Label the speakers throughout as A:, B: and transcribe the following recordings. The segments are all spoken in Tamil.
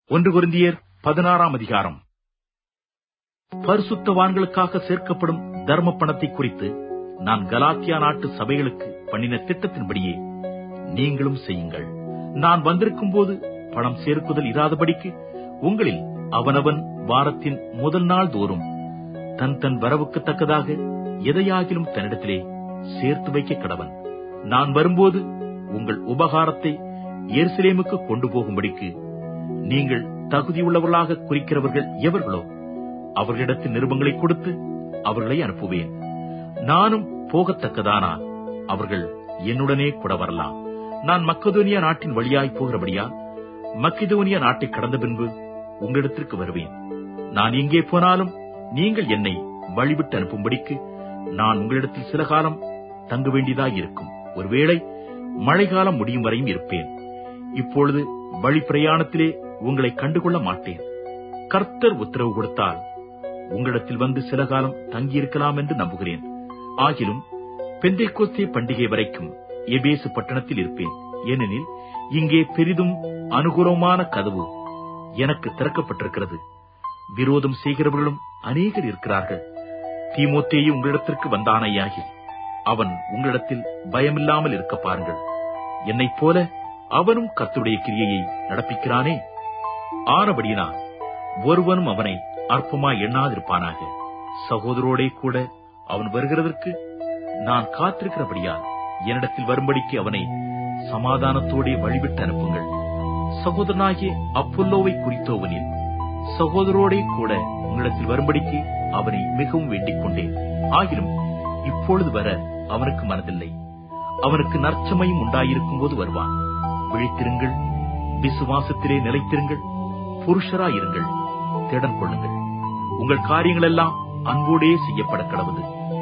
A: ஒன்று குருந்தியர் பதினாறாம் அதிகாரம் பரிசுத்தவான்களுக்காக சேர்க்கப்படும் தர்ம பணத்தை குறித்து நான் கலாத்தியா நாட்டு சபைகளுக்கு பண்ணின திட்டத்தின்படியே நீங்களும் செய்யுங்கள் நான் வந்திருக்கும் போது பணம் சேர்க்குதல் இராதபடிக்கு உங்களில் அவனவன் வாரத்தின் முதல் நாள் தோறும் தன் தன் வரவுக்கு தக்கதாக எதையாகிலும் தன்னிடத்திலே சேர்த்து வைக்க கடவன் நான் வரும்போது உங்கள் உபகாரத்தை எருசலேமுக்கு கொண்டு போகும்படிக்கு நீங்கள் தகுதியுள்ளவர்களாக குறிக்கிறவர்கள் எவர்களோ அவர்களிடத்தில் நிருபங்களை கொடுத்து அவர்களை அனுப்புவேன் நானும் போகத்தக்கதானால் அவர்கள் என்னுடனே கூட வரலாம் நான் மக்கதோனியா நாட்டின் வழியாய் போகிறபடியால் மக்கதோனியா நாட்டை கடந்த பின்பு உங்களிடத்திற்கு வருவேன் நான் எங்கே போனாலும் நீங்கள் என்னை வழிவிட்டு அனுப்பும்படிக்கு நான் உங்களிடத்தில் சில காலம் தங்க வேண்டியதாய் இருக்கும் ஒருவேளை மழைக்காலம் முடியும் வரையும் இருப்பேன் இப்பொழுது வழி பிரயாணத்திலே உங்களை கண்டுகொள்ள மாட்டேன் கர்த்தர் உத்தரவு கொடுத்தால் உங்களிடத்தில் வந்து சில காலம் தங்கியிருக்கலாம் என்று நம்புகிறேன் ஆகிலும் பெந்தைக்கோஸ்தே பண்டிகை வரைக்கும் எபேசு பட்டணத்தில் இருப்பேன் ஏனெனில் இங்கே பெரிதும் அனுகூலமான கதவு எனக்கு திறக்கப்பட்டிருக்கிறது விரோதம் செய்கிறவர்களும் அநேகர் இருக்கிறார்கள் தீமோத்தேயு உங்களிடத்திற்கு வந்தானையாகி அவன் உங்களிடத்தில் பயமில்லாமல் இருக்க பாருங்கள் என்னைப் போல அவனும் கர்த்தருடைய கிரியையை நடப்பிக்கிறானே ஆனபடியினால் ஒருவனும் அவனை அற்பமாய் எண்ணாதிருப்பானாக சகோதரோடே கூட அவன் வருகிறதற்கு நான் காத்திருக்கிறபடியால் என்னிடத்தில் வரும்படிக்கு அவனை சமாதானத்தோடே வழிவிட்டு அனுப்புங்கள் சகோதரனாகிய அப்பல்லோவை குறித்தோவனில் சகோதரோடே கூட உங்களிடத்தில் வரும்படிக்கு அவனை மிகவும் வேண்டிக் கொண்டேன் ஆகிலும் இப்பொழுது வர அவனுக்கு மனதில்லை அவனுக்கு நற்சமயம் உண்டாயிருக்கும் போது வருவான் விழித்திருங்கள் விசுவாசத்திலே நிலைத்திருங்கள் புருஷராயிருங்கள் திடன் கொள்ளுங்கள் உங்கள் காரியங்கள் எல்லாம் அன்போடே செய்யப்பட கடவுது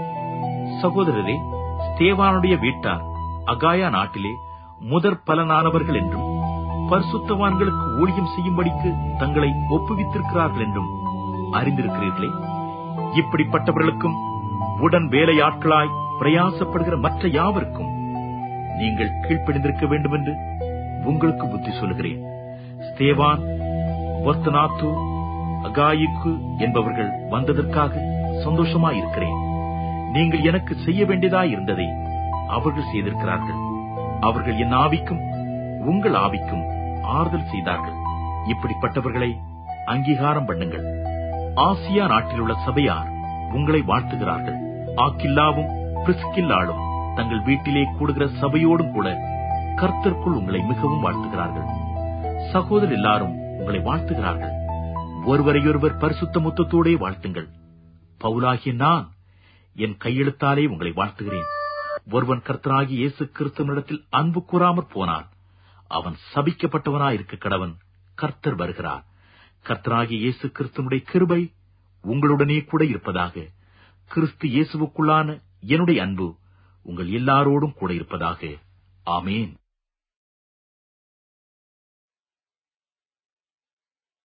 A: சகோதரரே ஸ்தேவானுடைய வீட்டார் அகாயா நாட்டிலே முதற் பலனானவர்கள் என்றும் பரிசுத்தவான்களுக்கு ஊழியம் செய்யும்படிக்கு தங்களை ஒப்புவித்திருக்கிறார்கள் என்றும் அறிந்திருக்கிறீர்களே இப்படிப்பட்டவர்களுக்கும் உடன் வேலையாட்களாய் பிரயாசப்படுகிற மற்ற யாவருக்கும் நீங்கள் கீழ்ப்படிந்திருக்க வேண்டும் என்று உங்களுக்கு புத்தி சொல்கிறேன் ஸ்தேவான் வர்த்தனாத்து அகாயிக்கு என்பவர்கள் வந்ததற்காக சந்தோஷமாயிருக்கிறேன் நீங்கள் எனக்கு செய்ய வேண்டியதாய் இருந்ததை அவர்கள் செய்திருக்கிறார்கள் அவர்கள் என் ஆவிக்கும் உங்கள் ஆவிக்கும் ஆறுதல் செய்தார்கள் இப்படிப்பட்டவர்களை அங்கீகாரம் பண்ணுங்கள் ஆசியா நாட்டில் உள்ள சபையார் உங்களை வாழ்த்துகிறார்கள் ஆக்கில்லாவும் பிரிஸ்கில்லாலும் தங்கள் வீட்டிலே கூடுகிற சபையோடும் கூட கர்த்தர்க்குள் உங்களை மிகவும் வாழ்த்துகிறார்கள் சகோதரர் எல்லாரும் உங்களை வாழ்த்துகிறார்கள் ஒருவரையொருவர் பரிசுத்த முத்தத்தோடே வாழ்த்துங்கள் பவுலாகிய நான் என் கையெழுத்தாலே உங்களை வாழ்த்துகிறேன் ஒருவன் கர்த்தராகி இயேசு கிறிஸ்துவனிடத்தில் அன்பு கூறாமற் போனான் அவன் சபிக்கப்பட்டவனாயிருக்க கடவன் கர்த்தர் வருகிறார் கர்த்தராகி இயேசு கிறிஸ்துவனுடைய கிருபை உங்களுடனே கூட இருப்பதாக கிறிஸ்து இயேசுவுக்குள்ளான என்னுடைய அன்பு உங்கள் எல்லாரோடும் கூட இருப்பதாக ஆமேன்